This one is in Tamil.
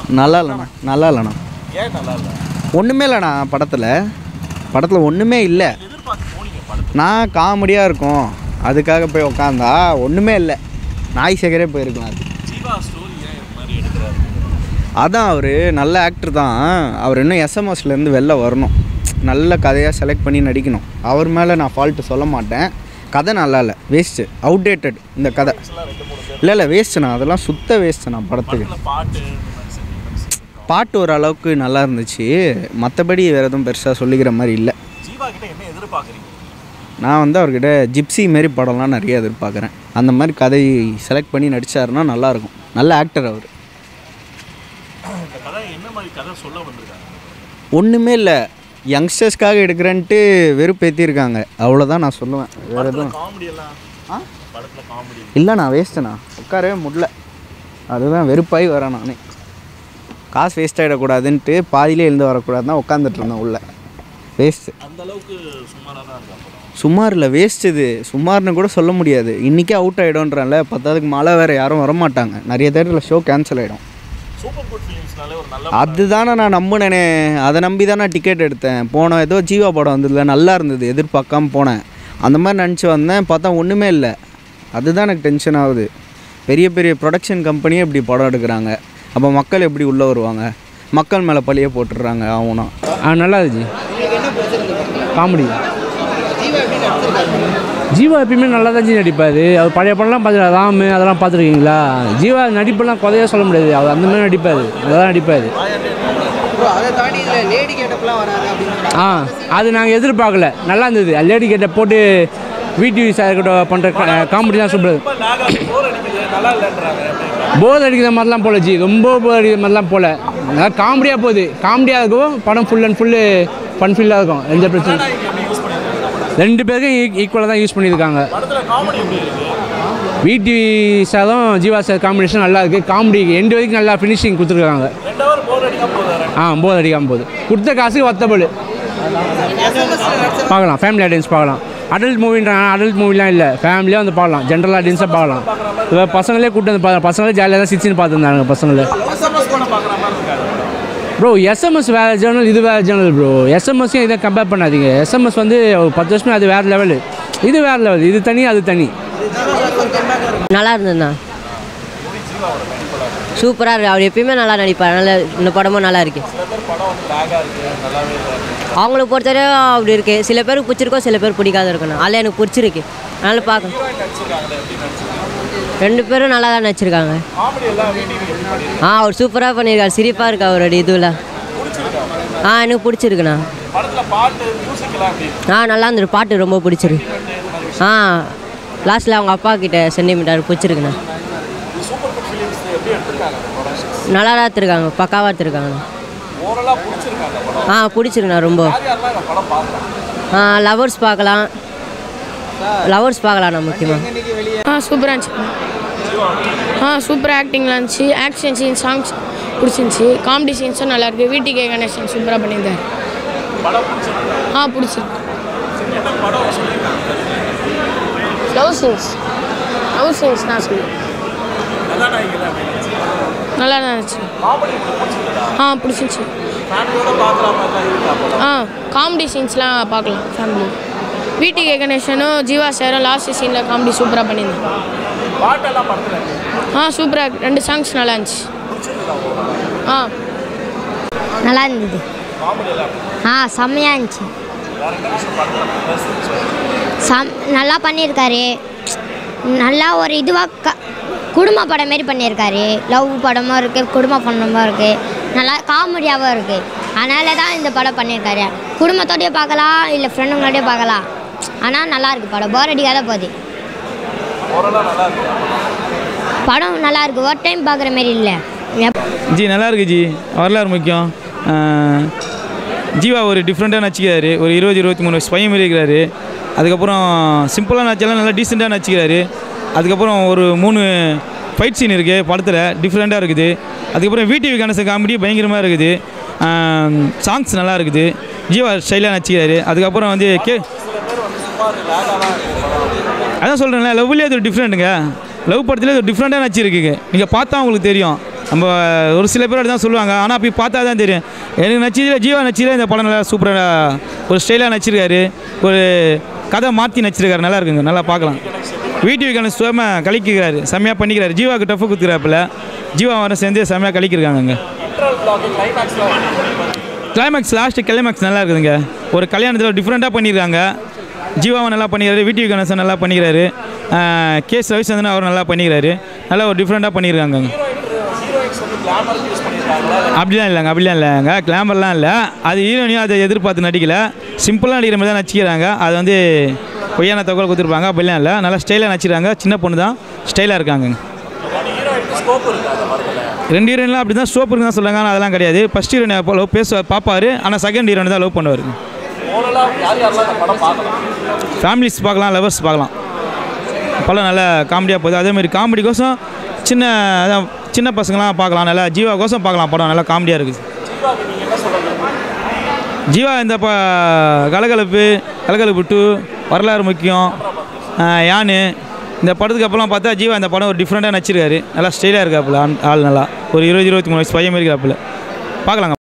நல்லா இல்லைண்ணா நல்லா இல்லைண்ணா ஏன் நல்லா இல்லை ஒன்றுமே இல்லைண்ணா படத்தில் படத்தில் ஒன்றுமே இல்லை எதிர்பார்த்து போனீங்க படத்தை நான் காமெடியாக இருக்கும் அதுக்காக போய் உக்காந்தா ஒன்றுமே இல்லை நாய் சேகரே போயிருக்கலாம் அது ஜீவா ஸ்டோரி ஏன் இந்த மாதிரி எடுக்கிறாரு அதான் அவர் நல்ல ஆக்டர் தான் அவர் இன்னும் எஸ்எம்எஸ்லேருந்து வெளில வரணும் நல்ல கதையாக செலக்ட் பண்ணி நடிக்கணும் அவர் மேலே நான் ஃபால்ட்டு சொல்ல மாட்டேன் கதை நல்லா இல்லை வேஸ்ட்டு அவுடேட்டட் இந்த கதை இல்லை இல்லை வேஸ்ட்டுண்ணா அதெல்லாம் சுத்த வேஸ்ட்டுண்ணா படத்துக்கு படத்தில் பாட்டு இந்த மாதிரி சென்டிமெண்ட்ஸ் பாட்டு ஓரளவுக்கு நல்லா இருந்துச்சு மற்றபடி வேறு எதுவும் பெருசாக சொல்லிக்கிற மாதிரி இல்லை ஜீவா கிட்ட என்ன எதிர்பார்க்குறீங்க நான் வந்து அவர்கிட்ட ஜிப்சி மாரி படம்லாம் நிறைய எதிர்பார்க்குறேன் அந்த மாதிரி கதை செலக்ட் பண்ணி நடித்தாருன்னா நல்லாயிருக்கும் நல்ல ஆக்டர் அவர் இந்த கதை என்ன மாதிரி கதை சொல்ல வந்திருக்காங்க ஒன்றுமே இல்லை யங்ஸ்டர்ஸ்க்காக எடுக்கிறேன்ட்டு வெறுப்பேற்றிருக்காங்க அவ்வளோதான் நான் சொல்லுவேன் வேறு எதுவும் காமெடி எல்லாம் ஆ படத்தில் காமெடி இல்லைண்ணா வேஸ்ட்டுண்ணா உட்காரவே முடியல அதுதான் வெறுப்பாகி வரேன் நானே காசு வேஸ்ட் ஆகிடக்கூடாதுன்ட்டு பாதியிலே எழுந்து வரக்கூடாதுன்னு தான் உட்காந்துட்டு இருந்தேன் உள்ள வேஸ்ட்டு அந்த அளவுக்கு சுமாராக தான் இருக்கா படம் சுமார் இல்லை வேஸ்ட் இது சுமார்னு கூட சொல்ல முடியாது இன்றைக்கே அவுட் ஆகிடும்ன்றல பத்தாவதுக்கு மழை வேறு யாரும் வரமாட்டாங்க நிறைய தேட்டரில் ஷோ கேன்சல் ஆகிடும் சூப்பர் குட் ஃபிலிம்ஸ்னாலே ஒரு நல்ல அதுதானே நான் நம்பினேனே அதை நம்பி தான் நான் டிக்கெட் எடுத்தேன் போன ஏதோ ஜீவா படம் வந்ததுல நல்லா இருந்தது எதிர்பார்க்காம போனேன் அந்த மாதிரி நினச்சி வந்தேன் பார்த்தா ஒன்றுமே இல்லை அதுதான் எனக்கு டென்ஷன் ஆகுது பெரிய பெரிய ப்ரொடக்ஷன் கம்பெனியே இப்படி படம் எடுக்கிறாங்க அப்போ மக்கள் எப்படி உள்ளே வருவாங்க மக்கள் மேலே பழிய போட்டுடுறாங்க அவனும் ஆ நல்லா இருந்துச்சு காமெடி ஜீவா எப்பயுமே நல்லா தான் நடிப்பார் அவர் பழைய படம்லாம் பார்த்துருக்கா ராமு அதெல்லாம் பார்த்துருக்கீங்களா ஜீவா நடிப்பெல்லாம் குறைய சொல்ல முடியாது அவர் அந்த மாதிரி நடிப்பார் நல்லா நடிப்பார் அதை தாண்டி இதில் லேடி கேட்டப்லாம் வராது அப்படின்னு ஆ அது நாங்கள் எதிர்பார்க்கல நல்லா இருந்தது லேடி கேட்ட போட்டு விடிவி சார் கிட்ட பண்ணுற காமெடிலாம் சூப்பர் ரொம்ப லாக் ஆகி போர் அடிக்குது நல்லா இல்லைன்றாங்க போர் அடிக்கிற மாதிரிலாம் போல ஜி ரொம்ப போர் அடிக்கிற மாதிரிலாம் போல நல்லா காமெடியாக போகுது காமெடியாக இருக்கும் படம் ஃபுல் அண்ட் ஃபுல்லு ஃபன்ஃபில்லாக இருக்கும் எந்த பிரச்சனை எப்படி யூஸ் பண்ணிருக்காங்க ரெண்டு பேருக்கும் ஈக்குவலாக தான் யூஸ் பண்ணியிருக்காங்க படத்தில் காமெடி எப்படி இருக்கு விடிவி சாரும் ஜீவா சார் காம்பினேஷன் நல்லா இருக்குது காமெடி எண்டு வரைக்கும் நல்லா ஃபினிஷிங் கொடுத்துருக்காங்க ரெண்டு ஹவர் போர் அடிக்காம போதாரு ஆ போர் அடிக்காமல் போகுது கொடுத்த காசுக்கு ஒத்தபடி பார்க்கலாம் ஃபேமிலி ஆடியன்ஸ் பார்க்கலாம் அடல்ட் மூவின்றாங்க அடல்ட் மூவிலாம் இல்லை ஃபேமிலியாக வந்து பார்க்கலாம் ஜென்ரல் ஆடியன்ஸாக பார்க்கலாம் இப்போ பசங்களே கூட்டு வந்து பார்க்கலாம் பசங்களே ஜாலியாக தான் சிரிச்சுன்னு பார்த்துருந்தாங்க பசங்களே எஸ்எம்எஸ் பண்ண பார்க்குற மாதிரி இருக்காரு ப்ரோ எஸ்எம்எஸ் வேறு ஜேர்னல் இது வேறு ஜேர்னல் ப்ரோ எஸ்எம்எஸ்ஸையும் இதை கம்பேர் பண்ணாதீங்க எஸ்எம்எஸ் வந்து ஒரு பத்து வருஷமே அது வேறு லெவலு இது வேறு லெவல் இது தனி அது தனி நல்லா இருந்ததுண்ணா சூப்பராக இருக்கு அவர் எப்பயுமே நல்லா நடிப்பார் நல்ல இந்த படமும் நல்லா இருக்கு சில பேர் படம் வந்து லாகாக இருக்குது நல்லாவே இல்லை அவங்கள பொறுத்தவரை அப்படி இருக்கு சில பேருக்கு பிடிச்சிருக்கோம் சில பேர் பிடிக்காத இருக்கணும் அதில் எனக்கு பிடிச்சிருக்கு அதனால பார்க்க நடிச்சிருக்காங்களே எப்படி நடிச்சிருக்காங்க ரெண்டு பேரும் நல்லா தான் நடிச்சிருக்காங்க காமெடி எல்லாம் வீடியோ எப்படி பண்ணிருக்காங்க ஆ அவர் சூப்பராக பண்ணியிருக்காரு சிரிப்பாக இருக்கு அவரோட இதுவில் ஆ எனக்கு பிடிச்சிருக்குண்ணா படத்தில் பாட்டு மியூசிக் எல்லாம் எப்படி இருக்கு? ஆ நல்லா இருந்தது பாட்டு ரொம்ப பிடிச்சிருக்கு ஆ லாஸ்ட்டில் அவங்க அப்பா கிட்ட சென்டிமீட்டர் பிடிச்சிருக்குண்ணா இது சூப்பர் குட் ஃபிலிம்ஸ் எப்படி எடுத்திருக்காங்க அந்த படம் நல்லா தான் எடுத்திருக்காங்க பக்காவாக எடுத்திருக்காங்கண்ணா ஓவரலாக பிடிச்சிருக்காங்க அந்த படம் ஆ பிடிச்சிருக்குண்ணா ரொம்ப யார் யாரெல்லாம் இந்த படம் பார்க்கலாம் லவர்ஸ் பார்க்கலாம் லவர்ஸ் பார்க்கலாம்ண்ணா முக்கியமாக ஆ சூப்பராக இருந்துச்சு ஆ சூப்பர் ஆக்டிங்லாம் இருந்துச்சு ஆக்ஷன் சீன் சாங்ஸ் பிடிச்சிருந்துச்சி காமெடி சீன்ஸும் நல்லா இருக்கு வீட்டுக்கே கணேசன் சூப்பராக பண்ணியிருந்தார் படம் பிடிச்சிருக்கு ஆ பிடிச்சிருக்கு என்ன படம் சொல்லியிருக்காங்க லவ் சீன்ஸ் லவ் சீன்ஸ் நான் சொல்லுவேன் கதாநாயகிகள் அப்படின்னு நினைச்சு. நல்லா தான் இருந்துச்சு காமெடி உங்களுக்கு பிடிச்சிருக்கா ஆ பிடிச்சிருந்துச்சி ஃபேமிலியோட பார்க்குற மாதிரிலாம் இருக்கா படம் ஆ காமெடி சீன்ஸ்லாம் பார்க்கலாம் ஃபேமிலி வீட்டுக்கே கணேசனும் ஜீவா சாரும் லாஸ்ட் சீனில் காமெடி சூப்பராக பண்ணியிருந்தாங்க பாட்டெல்லாம் படத்தில் இருக்கு ஆ சூப்பராக ரெண்டு சாங்ஸ் நல்லா இருந்துச்சு ஆ நல்லா இருந்தது ஆ செம்மையாக இருந்துச்சு சம் நல்லா பண்ணியிருக்காரு நல்லா ஒரு இதுவாக க குடும்ப படம் மாரி பண்ணியிருக்காரு லவ் படமும் இருக்குது குடும்ப படமும் இருக்குது நல்லா காமெடியாகவும் இருக்குது அதனால தான் இந்த படம் பண்ணியிருக்காரு குடும்பத்தோடய பார்க்கலாம் இல்லை ஃப்ரெண்டுங்களோடய பார்க்கலாம் ஆனால் நல்லா இருக்கு படம் போர் அடிக்காத போகுது படம் நல்லா இருக்கு ஒரு டைம் பார்க்குற மாரி இல்லை எப் ஜி நல்லா இருக்கு ஜி வரலாறு முக்கியம் ஆஹ், ஜீவா ஒரு டிஃப்ரெண்ட்டாக நடிச்சிக்கிறாரு ஒரு இருபது இருபத்தி மூணு வயசு பையன் மாரி இருக்கிறாரு அதுக்கப்புறம் சிம்பிளாக நடிச்சாலும் நல்லா டீசெண்டாக நடிச்சிக்கிறாரு அதுக்கப்புறம் ஒரு மூணு ஃபைட் சீன் இருக்குது படத்தில் டிஃப்ரெண்ட்டாக இருக்குது அதுக்கப்புறம் விடிவி கணேசன் காமெடி பயங்கரமாக இருக்குது சாங்ஸ் நல்லா இருக்குது ஜீவா ஸ்டைலாக நடிச்சிக்கிறாரு அதுக்கப்புறம் வந்து கே அதான் சொல்கிறேன்ல லவ்லேயே அது ஒரு டிஃப்ரெண்ட்டுங்க லவ் படத்துலேயே அது டிஃப்ரெண்ட்டாக நடிச்சிருக்குங்க நீங்கள் பார்த்தா உங்களுக்கு தெரியும் நம்ம ஒரு சில பேர் அப்படி தான் சொல்லுவாங்க ஆனால் போய் பார்த்தா தான் தெரியும் எனக்கு நச்சியில் ஜீவா நச்சியில் இந்த படம் நல்லா சூப்பராக ஒரு ஸ்டைலாக நடிச்சிருக்காரு ஒரு கதை மாற்றி நடிச்சிருக்காரு நல்லா இருக்குங்க நல்லா பார்க்கலாம் வீட்டு கணேஷ் சுயமா கழிக்கிறாரு செம்மையாக பண்ணிக்கிறாரு ஜீவாவுக்கு டஃப்பு குத்துக்கிறாப்புல ஜீவா வர சேர்ந்து செம்மையாக கழிக்கிறாங்கங்க கிளைமேக்ஸ் லாஸ்ட்டு கிளைமேக்ஸ் நல்லா இருக்குதுங்க ஒரு கல்யாணத்தில் டிஃப்ரெண்ட்டாக பண்ணியிருக்காங்க ஜீவாவை நல்லா பண்ணிக்கிறாரு வீட்டு கணேசன் நல்லா பண்ணிக்கிறாரு கேஸ் ரவிச்சந்திரன் அவர் நல்லா பண்ணிக்கிறாரு நல்லா ஒரு டிஃப்ரெண்ட்டாக பண்ணியிருக்காங்க அப்படிலாம் இல்லைங்க அப்படிலாம் இல்லைங்க கிளாமர்லாம் இல்லை அது ஹீரோனியும் அதை எதிர்பார்த்து நடிக்கல சிம்பிளாக நடிக்கிற மாதிரி தான் நடிச்சிக்கிறாங்க அது வந்து பொய்யான தகவல் கொடுத்துருப்பாங்க அப்படிலாம் இல்லை நல்லா ஸ்டைலாக நடிச்சிருக்காங்க சின்ன பொண்ணு தான் ஸ்டைலாக இருக்காங்க ரெண்டு ஹீரோயின்லாம் அப்படி தான் சோப்பு தான் சொல்கிறாங்க ஆனால் அதெல்லாம் கிடையாது ஃபஸ்ட் ஹீரோயின் அப்போ லவ் பேச பார்ப்பாரு ஆனால் செகண்ட் ஹீரோயின் தான் லவ் பண்ணுவார் ஃபேமிலிஸ் பார்க்கலாம் லவர்ஸ் பார்க்கலாம் படம் நல்லா காமெடியாக போகுது அதேமாதிரி காமெடிக்கோசம் சின்ன அதான் சின்ன பசங்களாம் பார்க்கலாம் நல்லா ஜீவா கோசம் பார்க்கலாம் படம் நல்லா காமெடியாக இருக்குது ஜீவா இந்த ப கலகலப்பு கலகலப்பு டூ வரலாறு முக்கியம் ஆஹ் யானு இந்த படத்துக்கு அப்புறம் பார்த்தா ஜீவா இந்த படம் ஒரு டிஃப்ரெண்ட்டாக நடிச்சிருக்காரு நல்லா ஸ்டைலாக இருக்காப்புல ஆள் ஆள் நல்லா ஒரு இருபது இருபத்தி மூணு வயசு பையன் மாதிரி இருக்காப்புல பார்க்கலாங்க